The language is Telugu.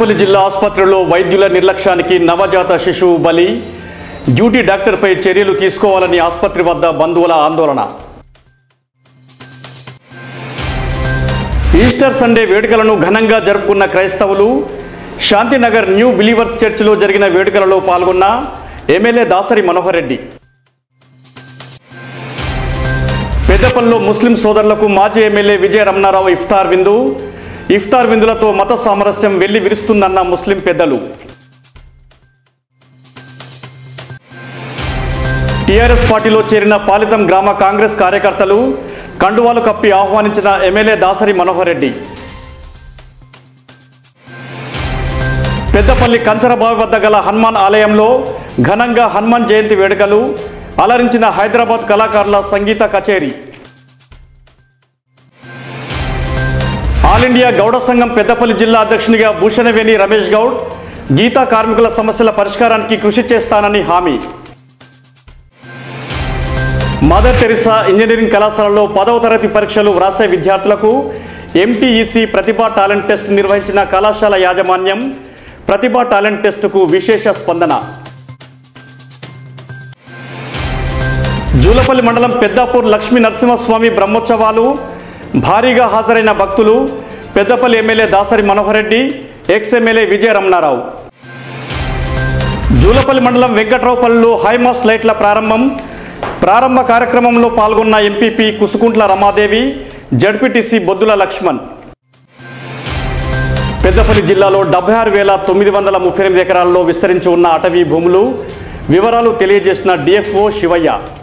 పెద్దపల్లి జిల్లా ఆసుపత్రిలో వైద్యుల నిర్లక్ష్యానికి నవజాత శిశువు బలి డ్యూటీ డాక్టర్పై చర్యలు తీసుకోవాలని ఆసుపత్రి వద్ద బంధువుల ఆందోళన ఈస్టర్ సండే వేడుకలను ఘనంగా జరుపుకున్న క్రైస్తవులు శాంతినగర్ న్యూ బిలీవర్స్ చర్చిలో జరిగిన వేడుకలలో పాల్గొన్న ఎమ్మెల్యే దాసరి మనోహర్ రెడ్డి పెద్దపల్లిలో ముస్లిం సోదరులకు మాజీ ఎమ్మెల్యే విజయ రమణారావు ఇఫ్తార్ విందు ఇఫ్తార్ విందులతో మత సామరస్యం వెళ్లి విరుస్తుందన్న ముస్లిం పెద్దలు టీఆర్ఎస్ పార్టీలో చేరిన పాలితం గ్రామ కాంగ్రెస్ కార్యకర్తలు కండువాలు కప్పి ఆహ్వానించిన ఎమ్మెల్యే దాసరి మనోహర్ రెడ్డి పెద్దపల్లి కంచరబావి వద్ద గల హనుమాన్ ఆలయంలో ఘనంగా హనుమాన్ జయంతి వేడుకలు అలరించిన హైదరాబాద్ కళాకారుల సంగీత కచేరీ ఆల్ ఇండియా గౌడ సంఘం పెద్దపల్లి జిల్లా అధ్యక్షునిగా భూషణవేణి రమేష్ గౌడ్ గీతా కార్మికుల సమస్యల పరిష్కారానికి కృషి చేస్తానని హామీ మదర్ తెరిసా ఇంజనీరింగ్ కళాశాలలో పదవ తరగతి పరీక్షలు వ్రాసే విద్యార్థులకు ఎంటీఈసీ ప్రతిభా టాలెంట్ టెస్ట్ నిర్వహించిన కళాశాల యాజమాన్యం ప్రతిభా టాలెంట్ టెస్టుకు విశేష స్పందన జూలపల్లి మండలం పెద్దాపూర్ లక్ష్మీ నరసింహస్వామి బ్రహ్మోత్సవాలు భారీగా హాజరైన భక్తులు Peddapalli MLA Dasari Manohar Reddy ex MLA Vijaya Ramana Rao Julapalli మండలం వెంకట్రావుపల్లిలో హైమాస్ట్ లైట్ల ప్రారంభం ప్రారంభ కార్యక్రమంలో పాల్గొన్న ఎంపీపీ కుసుకుంట్ల రమాదేవి జడ్పీటీసీ బొద్దుల లక్ష్మణ్ పెద్దపల్లి జిల్లాలో డెబ్బై ఆరు వేల తొమ్మిది వందల ముప్పై ఎనిమిది ఎకరాల్లో విస్తరించి ఉన్న అటవీ భూములు వివరాలు తెలియజేసిన డిఎఫ్ఓ శివయ్య